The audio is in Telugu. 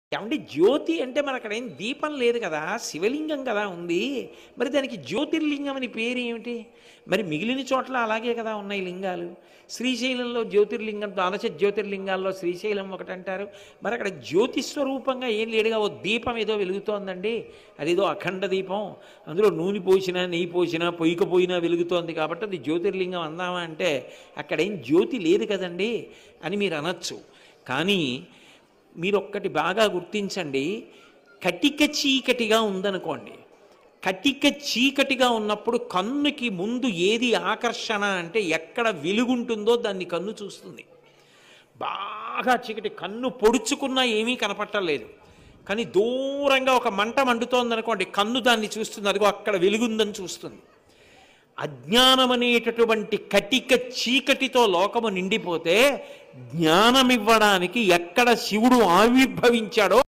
ఏమంటే జ్యోతి అంటే మన అక్కడ ఏం దీపం లేదు కదా శివలింగం కదా ఉంది మరి దానికి జ్యోతిర్లింగం అని పేరు ఏమిటి మరి మిగిలిన చోట్ల అలాగే కదా ఉన్నాయి లింగాలు శ్రీశైలంలో జ్యోతిర్లింగం ద్వాదశ జ్యోతిర్లింగాల్లో శ్రీశైలం ఒకటి అంటారు మరి అక్కడ జ్యోతి స్వరూపంగా ఏం లేడుగా ఓ దీపం ఏదో వెలుగుతోందండి అదేదో అఖండ దీపం అందులో నూనె పోసినా నెయ్యి పోసినా పొయ్యికపోయినా వెలుగుతోంది కాబట్టి అది జ్యోతిర్లింగం అందామా అంటే అక్కడ ఏం జ్యోతి లేదు కదండి అని మీరు అనొచ్చు కానీ మీరు ఒక్కటి బాగా గుర్తించండి కటిక చీకటిగా ఉందనుకోండి కటిక చీకటిగా ఉన్నప్పుడు కన్నుకి ముందు ఏది ఆకర్షణ అంటే ఎక్కడ వెలుగుంటుందో దాన్ని కన్ను చూస్తుంది బాగా చీకటి కన్ను పొడుచుకున్నా ఏమీ కనపట్టలేదు కానీ దూరంగా ఒక మంట మండుతోంది అనుకోండి కన్ను దాన్ని చూస్తుంది అదిగో అక్కడ వెలుగుందని చూస్తుంది అజ్ఞానం అనేటటువంటి కటిక చీకటితో లోకము నిండిపోతే జ్ఞానమివ్వడానికి ఎక్కడ శివుడు ఆవిర్భవించాడో